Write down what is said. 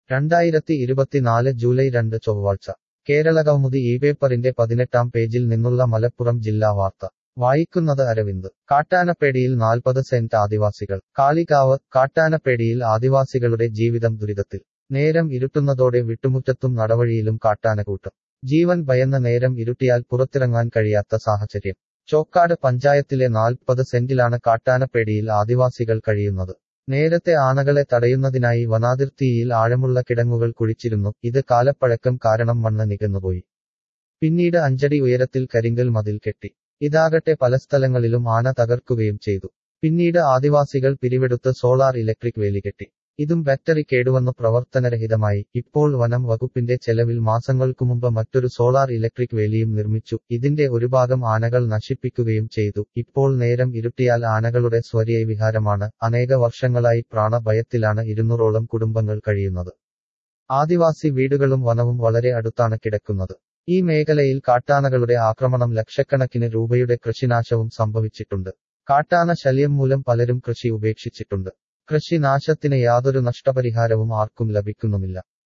രണ്ടായിരത്തി ഇരുപത്തിനാല് ജൂലൈ രണ്ട് ചൊവ്വാഴ്ച കേരളകൗമുദി ഈ പേപ്പറിന്റെ പതിനെട്ടാം പേജിൽ നിന്നുള്ള മലപ്പുറം ജില്ലാ വാർത്ത വായിക്കുന്നത് അരവിന്ദ് കാട്ടാനപ്പേടിയിൽ നാൽപ്പത് സെന്റ് ആദിവാസികൾ കാളികാവ് കാട്ടാനപ്പേടിയിൽ ആദിവാസികളുടെ ജീവിതം ദുരിതത്തിൽ നേരം ഇരുട്ടുന്നതോടെ വിട്ടുമുറ്റത്തും നടവഴിയിലും കാട്ടാനകൂട്ടം ജീവൻ ഭയന്ന നേരം ഇരുട്ടിയാൽ പുറത്തിറങ്ങാൻ കഴിയാത്ത സാഹചര്യം ചോക്കാട് പഞ്ചായത്തിലെ നാൽപ്പത് സെന്റിലാണ് കാട്ടാനപ്പേടിയിൽ ആദിവാസികൾ കഴിയുന്നത് നേരത്തെ ആനകളെ തടയുന്നതിനായി വനാതിർത്തിയിൽ ആഴമുള്ള കിടങ്ങുകൾ കുഴിച്ചിരുന്നു ഇത് കാലപ്പഴക്കം കാരണം മണ്ണ് നികന്നുപോയി പിന്നീട് അഞ്ചടി ഉയരത്തിൽ കരിങ്കൽ മതിൽ കെട്ടി ഇതാകട്ടെ പല സ്ഥലങ്ങളിലും ആന തകർക്കുകയും ചെയ്തു പിന്നീട് ആദിവാസികൾ പിരിവെടുത്ത് സോളാർ ഇലക്ട്രിക് വേലി കെട്ടി ഇതും ബാറ്ററി കേടുവന്നു പ്രവർത്തനരഹിതമായി ഇപ്പോൾ വനം വകുപ്പിന്റെ ചെലവിൽ മാസങ്ങൾക്കു മുമ്പ് മറ്റൊരു സോളാർ ഇലക്ട്രിക് വേലിയും നിർമ്മിച്ചു ഇതിന്റെ ഒരു ഭാഗം ആനകൾ നശിപ്പിക്കുകയും ചെയ്തു ഇപ്പോൾ നേരം ഇരുട്ടിയാൽ ആനകളുടെ സ്വര്യ വിഹാരമാണ് അനേക വർഷങ്ങളായി പ്രാണഭയത്തിലാണ് ഇരുന്നൂറോളം കുടുംബങ്ങൾ കഴിയുന്നത് ആദിവാസി വീടുകളും വനവും വളരെ അടുത്താണ് കിടക്കുന്നത് ഈ മേഖലയിൽ കാട്ടാനകളുടെ ആക്രമണം ലക്ഷക്കണക്കിന് രൂപയുടെ കൃഷിനാശവും സംഭവിച്ചിട്ടുണ്ട് കാട്ടാന ശല്യം മൂലം പലരും കൃഷി ഉപേക്ഷിച്ചിട്ടുണ്ട് കൃഷി നാശത്തിന് യാതൊരു നഷ്ടപരിഹാരവും ആർക്കും ലഭിക്കുന്നുമില്ല